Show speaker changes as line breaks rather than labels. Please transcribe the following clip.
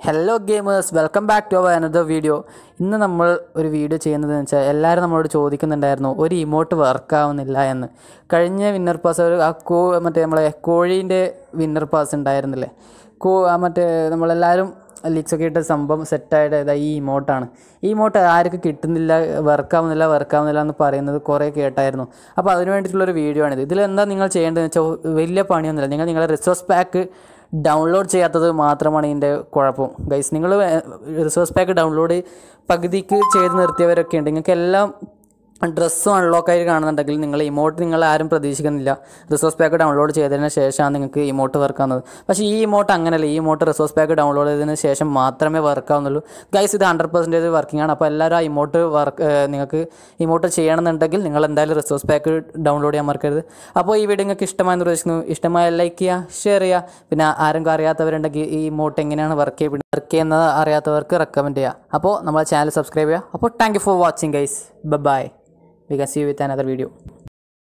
hello gamers welcome back to our another video ഇന്ന് നമ്മൾ ഒരു വീഡിയോ ചെയ്യുന്നതെന്ന് വെച്ചാൽ എല്ലാവരും നമ്മളോട് ചോദിക്കുന്നുണ്ടായിരുന്നു ഒരു ഇമോട്ട് വർക്ക് ആവുന്നില്ല എന്ന് കഴിഞ്ഞ വിന്നർ പാസ് ഒരു ആ കോ മറ്റേ നമ്മളെ കോഴീൻ്റെ വിന്നർ പാസ് ഉണ്ടായിരുന്നില്ലേ കോ ആ മറ്റേ നമ്മളെല്ലാവരും ലീക്സൊക്കെ ഇട്ട സംഭവം സെറ്റായിട്ട് ഇതാ ഈ ഇമോട്ടാണ് ഈ ഇമോട്ട് ആർക്ക് കിട്ടുന്നില്ല വർക്കാവുന്നില്ല വർക്കാവുന്നില്ല എന്ന് പറയുന്നത് കുറേ കേട്ടായിരുന്നു അപ്പോൾ അതിന് വേണ്ടിയിട്ടുള്ളൊരു വീഡിയോ ആണിത് ഇതിൽ എന്താ നിങ്ങൾ ചെയ്യേണ്ടതെന്ന് വെച്ചാൽ വലിയ പണിയൊന്നുമില്ല നിങ്ങൾ നിങ്ങളുടെ റിസോഴ്സ് പാക്ക് ഡൗൺലോഡ് ചെയ്യാത്തത് മാത്രമാണ് ഇതിൻ്റെ കുഴപ്പം ഗൈസ് നിങ്ങൾ റിസോഴ്സ് പാക്ക് ഡൗൺലോഡ് പകുതിക്ക് ചെയ്ത് നിർത്തിയവരൊക്കെ ഉണ്ട് നിങ്ങൾക്ക് എല്ലാം ഡ്രസ്സും അൺലോക്കായി കാണുന്നുണ്ടെങ്കിൽ നിങ്ങൾ ഇമോട്ട് നിങ്ങൾ ആരും പ്രതീക്ഷിക്കുന്നില്ല റിസോഴ്സ് പാക്ക് ഡൗൺലോഡ് ചെയ്തതിന് ശേഷമാണ് നിങ്ങൾക്ക് ഇമോട്ട് വർക്ക് ആവുന്നത് പക്ഷേ ഈ ഇമോട്ട് അങ്ങനെയല്ല ഈ ഇമോട്ട് റിസോഴ്സ് പാക്ക് ഡൗൺലോഡ് ചെയ്തതിന് ശേഷം മാത്രമേ വർക്ക് ആവുന്നുള്ളൂ ഗൈസ് ഇത് ഹൺഡ്രഡ് പെർസെൻറ്റേജ് വർക്കിംഗ് ആണ് അപ്പോൾ എല്ലാവരും ആ ഇമോട്ട് വർക്ക് നിങ്ങൾക്ക് ഇമോട്ട് ചെയ്യണമെന്നുണ്ടെങ്കിൽ നിങ്ങൾ എന്തായാലും റിസോഴ്സ് പാക്ക് ഡൗൺലോഡ് ചെയ്യാൻ മറക്കരുത് അപ്പോൾ ഈ വീഡിയോ നിങ്ങൾക്ക് ഇഷ്ടമായെന്ന് പ്രതീക്ഷിക്കുന്നു ഇഷ്ടമായ ലൈക്ക് ചെയ്യുക ഷെയർ ചെയ്യുക പിന്നെ ആരെങ്കിലും അറിയാത്തവരുണ്ടെങ്കിൽ ഈ ഇമോട്ട് എങ്ങനെയാണ് വർക്ക് ചെയ്യുന്നത് വർക്ക് ചെയ്യുന്നത് അറിയാത്തവർക്ക് റെക്കമെൻഡ് ചെയ്യുക അപ്പോൾ നമ്മളെ ചാനൽ സബ്സ്ക്രൈബ് ചെയ്യുക അപ്പോൾ thank you for watching guys bye we can see with another video